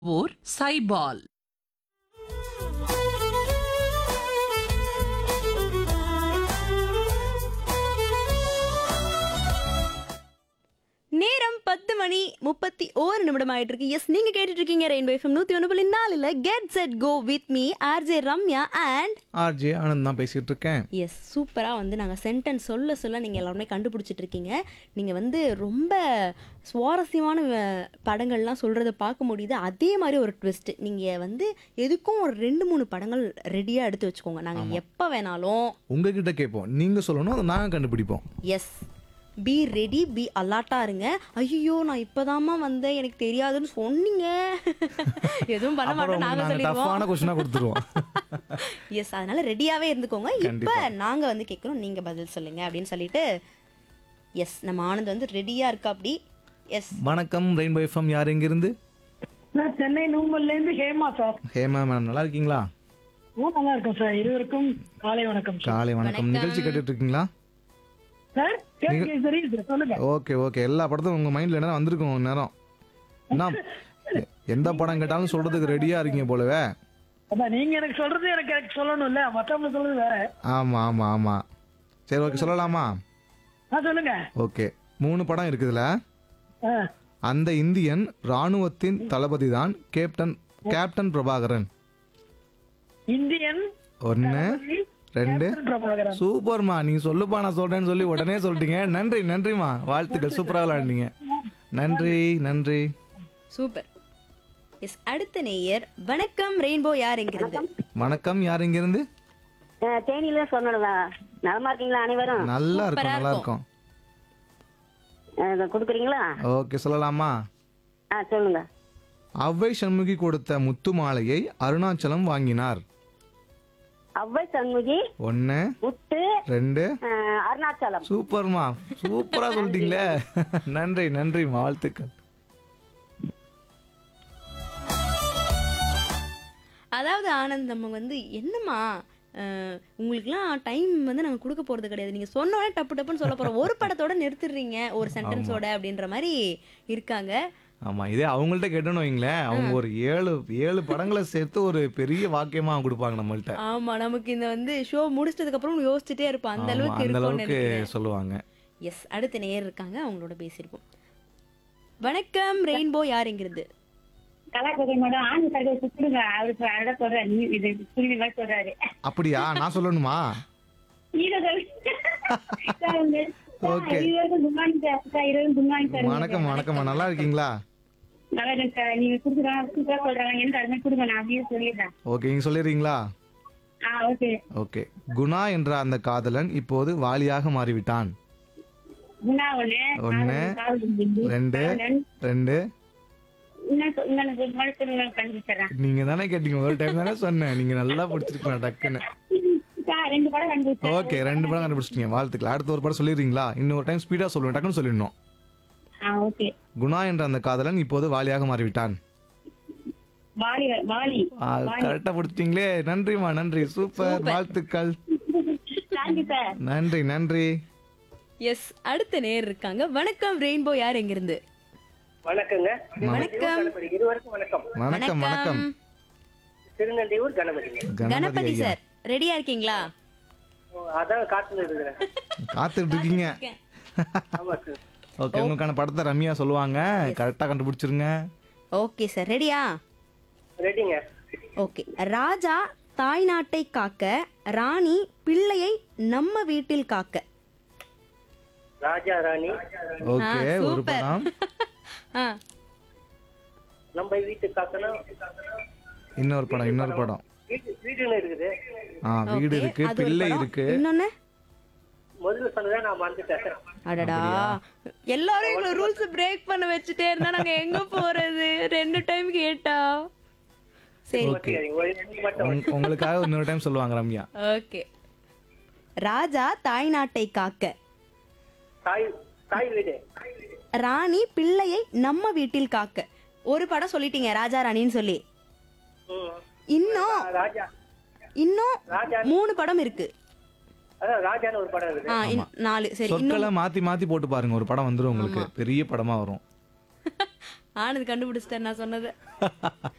ஓர் சைபால் நேரம் பத்து மணி முப்பத்தி ஓரு நிமிடம் ஆயிட்டு இருக்கு எஸ் நீங்க கேட்டுட்டு இருக்கீங்க ரெயின்போ எஃப்எம் நூத்தி ஒன்று புள்ளி நாலுல get set go with me RJ Ramya and RJ Anand தான் பேசிட்டு இருக்கேன் எஸ் சூப்பராக வந்து நாங்கள் சென்டென்ஸ் சொல்ல சொல்ல நீங்கள் எல்லாருமே கண்டுபிடிச்சிட்டு இருக்கீங்க நீங்கள் வந்து ரொம்ப சுவாரஸ்யமான அஹ், படங்கள்லாம் சொல்கிறத பார்க்க முடியுது அதே மாதிரி ஒரு ட்விஸ்ட் நீங்கள் வந்து எதுக்கும் ஒரு ரெண்டு மூணு படங்கள் ரெடியாக எடுத்து வச்சுக்கோங்க நாங்கள் எப்போ வேணாலும் உங்ககிட்ட கேட்போம் நீங்க சொல்லணும் அதை நாங்க கண்டுபிடிப்போம் எஸ் பி ரெடி பி அலாட்டாக இருங்க ஐயோ நான் இப்போதாம்மா வந்தேன் எனக்கு தெரியாதுன்னு சொன்னீங்க எதுவும் பண்ண அப்புறம் மாட்டோம் நாங்கள் நாங்க டஃப்பான சொல்லிடுவோம் கொஸ்டினா கொடுத்துருவோம் எஸ் அதனால ரெடியாவே இருந்துக்கோங்க இப்போ கண்டிப்பா. நாங்க வந்து கேட்குறோம் நீங்க பதில் சொல்லுங்க அப்படின்னு சொல்லிட்டு எஸ் நம்ம ஆனந்த் வந்து ரெடியா இருக்கா அப்படி எஸ் வணக்கம் ரெயின்போ எஃப்எம் யார் எங்க இருந்து நான் சென்னை நூம்பல்ல இருந்து ஹேமா சார் ஹேமா மேடம் நல்லா இருக்கீங்களா ரொம்ப நல்லா இருக்கும் சார் இருவருக்கும் காலை வணக்கம் சார் காலை வணக்கம் நிகழ்ச்சி கேட்டுட்டு இருக்கீங்களா சார் கேட்க தெரியுது சார் சொல்லுங்க ஓகே ஓகே எல்லா படத்தும் உங்க மைண்ட்ல என்ன வந்திருக்கும் ஒரு நேரம் என்ன எ- எந்த படம் கேட்டாலும் சொல்றதுக்கு ரெடியா இருக்கீங்க போலவே அதான் நீங்க எனக்கு சொல்றது எனக்கு எனக்கு சொல்லணும்ல மத்தவங்க சொல்றது வேற ஆமா ஆமா ஆமா சரி ஓகே சொல்லலாமா ஆ சொல்லுங்க ஓகே மூணு படம் இருக்குதுல ஆ, அந்த இந்தியன் ராணுவத்தின் தளபதி தான் கேப்டன் கேப்டன் பிரபாகரன் இந்தியன் ஒன்னு ரெண்டு கேப்டன் பிரபாகரன் சூப்பர்மா நீ சொல்லுப்பா நான் சொல்றேன்னு சொல்லி உடனே சொல்லிட்டீங்க நன்றி நன்றிமா வாழ்த்துக்கள் சூப்பரா விளையாண்டீங்க நன்றி நன்றி சூப்பர் எஸ் அடுத்த நேயர் வணக்கம் ரெயின்போ யார் எங்கிருந்து வணக்கம் யார் இங்க இருந்து அஹ் தேனியில சொன்னதா நலமா இருக்கீங்களா அனைவரும் நல்லா இருக்கும் சூப்பரா நல்லா இருக்கும். இருக்கும் அஹ் இதை கொடுக்குறீங்களா ஓகே சொல்லலாமா ஆ சொல்லுங்க அவ்வை சண்முகி கொடுத்த முத்து மாலையை அருணாச்சலம் வாங்கினார் அவ்வை சண்முகி ஒன்னு முத்து ரெண்டு அஹ் அருணாச்சலம் சூப்பர்மா சூப்பரா சொல்லிட்டீங்களே நன்றி நன்றிமா வாழ்த்துக்கள் அதாவது ஆனந்த் நம்ம வந்து என்னம்மா அஹ், உங்களுக்குலாம் டைம் வந்து நாங்கள் கொடுக்க போறது கிடையாது நீங்க சொன்ன உடனே டப்பு டப்புன்னு சொல்ல போறோம் ஒரு படத்தோட நிறுத்திடுறீங்க ஒரு சென்டென்ஸோட அப்படின்ற மாதிரி இருக்காங்க ஆமா இதே அவங்கள்ட்ட கேட்டோன்னு வைங்களேன் அவங்க ஒரு ஏழு ஏழு படங்களை சேர்த்து ஒரு பெரிய வாக்கியமா கொடுப்பாங்க நம்மள்ட்ட ஆமா நமக்கு இந்த வந்து ஷோ முடிச்சிட்டதுக்கு அப்புறம் யோசிச்சுட்டே இருப்போம் அந்த ஆமா, அளவுக்கு அந்த இருக்கும்னு அளவுக்கு நினைக்கிறேன் சொல்லுவாங்க எஸ் அடுத்த நேயர் இருக்காங்க அவங்களோட பேசியிருப்போம் வணக்கம் ரெயின்போ யாருங்கிறது கலாக்கதை மேடம் ஆண் கதை சுத்துடுங்க அவருக்கு அழகா சொல்றாரு நீ இது புரியுது மாதிரி சொல்றாரு அப்படியா நான் சொல்லணுமா நீங்க சொல்லுங்க Okay. Good morning sir sir இருவரும் குட் மார்னிங் சார் வணக்கம் வணக்கம்மா நல்லா இருக்கீங்களா நல்லா இருக்கு சார் நீங்க கொடுக்குறாங்க சூப்பரா சொல்றாங்க எனக்கு அது மாதிரி கொடுங்க நான் அப்படியே சொல்லிடுறேன் ஓகே நீங்க சொல்லிடுறீங்களா ஆ ஓகே ஓகே குணா என்ற அந்த காதலன் இப்போது வாலியாக மாறிவிட்டான் குணா ஒண்ணு ஒண்ணு, காதல் பிந்து, ரெண்டு காதலன். ரெண்டு இன்னும் சொ- இன்னும் ஒரு மாதிரி சொல்லுங்க கண்டுபிடிச்சிடுறேன் நீங்க தானே கேட்டீங்க ஒரு டைம் தானே சொன்னேன் நீங்க நல்லா பிடிச்சிருக்கீங்க டக்குன்னு சார் ரெண்டு படம் கண்டுபிடிச்சேன் ஓகே ரெண்டு படம் கண்டுபிடிச்சிட்டீங்க வாழ்த்துக்கள் அடுத்த ஒரு படம் சொல்லிடுறீங்களா இன்னொரு டைம் ஸ்பீடா சொல்லுவேன் டக்குன்னு சொல்லிடணும் ஆ ஓகே குணா என்ற அந்த காதலன் இப்போது வாலியாக மாறிவிட்டான் வாலி வாலி கரெக்டா பிடிச்சிட்டீங்களே நன்றிமா நன்றி சூப்பர் வாழ்த்துக்கள் தேங்க்யூ சார் நன்றி நன்றி எஸ் அடுத்த நேயர் இருக்காங்க வணக்கம் ரெயின்போ யார் எங்கிருந்து வணக்கங்க வணக்கம் கணபதி இருவருக்கும் வணக்கம் வணக்கம் வணக்கம் திருநெல்வேலூர் கணபதிங்க கணபதி கணபதி ஐயா சார் ரெடியா இருக்கீங்களா ஓ, அதான் காத்துல இருக்கிறேன் காத்துட்டு இருக்கீங்க ஆமா சார் ஓகே உங்களுக்கான படத்தை ரம்யா சொல்லுவாங்க கரெக்டா கண்டுபிடிச்சிருங்க ஓகே சார் ரெடியா ரெடிங்க ஓகே ராஜா தாய்நாட்டை காக்க ராணி பிள்ளையை நம்ம வீட்டில் காக்க ராஜா ராணி ஓகே ஆ, ஒரு சூப்பர். படம் ஆ நம்ம வீட்டு காக்கணும் இன்னொரு படம் இன்னொரு படம் வீட்டு வீடுன்னு இருக்குது ஆ வீடு okay. இருக்கு அது ஒரு பிள்ளை படம். இருக்கு இன்னொன்னு முதல்ல சொன்னதை நான் மறந்துட்டேன் அடடா எல்லாரும் எங்களை ரூல்ஸ் பிரேக் பண்ண வச்சுட்டே இருந்தா நாங்க எங்க போறது ரெண்டு டைம் கேட்டா சரி ஓகே சரி, ஒரு ரெண்டு மட்டும் உங்க- உங்களுக்காக இன்னொரு டைம் சொல்லுவாங்க ரம்யா ஓகே ராஜா தாய்நாட்டை காக்க தாய் தாய் வீடு ராணி பிள்ளையை நம்ம வீட்டில் காக்க ஒரு படம் சொல்லிட்டீங்க ராஜா ராணின்னு சொல்லி ம். இன்னும் ராஜா இன்னும் ராஜா மூணு படம் இருக்கு அதான் ராஜான்னு ஒரு படம் இருக்குது ஆ இன்- நாலு சரி இன்னும் சொற்களை மாத்தி மாத்தி போட்டு பாருங்க ஒரு படம் வந்துரும் உங்களுக்கு பெரிய படமா வரும் ஆனது கண்டுபிடிச்சிட்டேன் நான் சொன்னது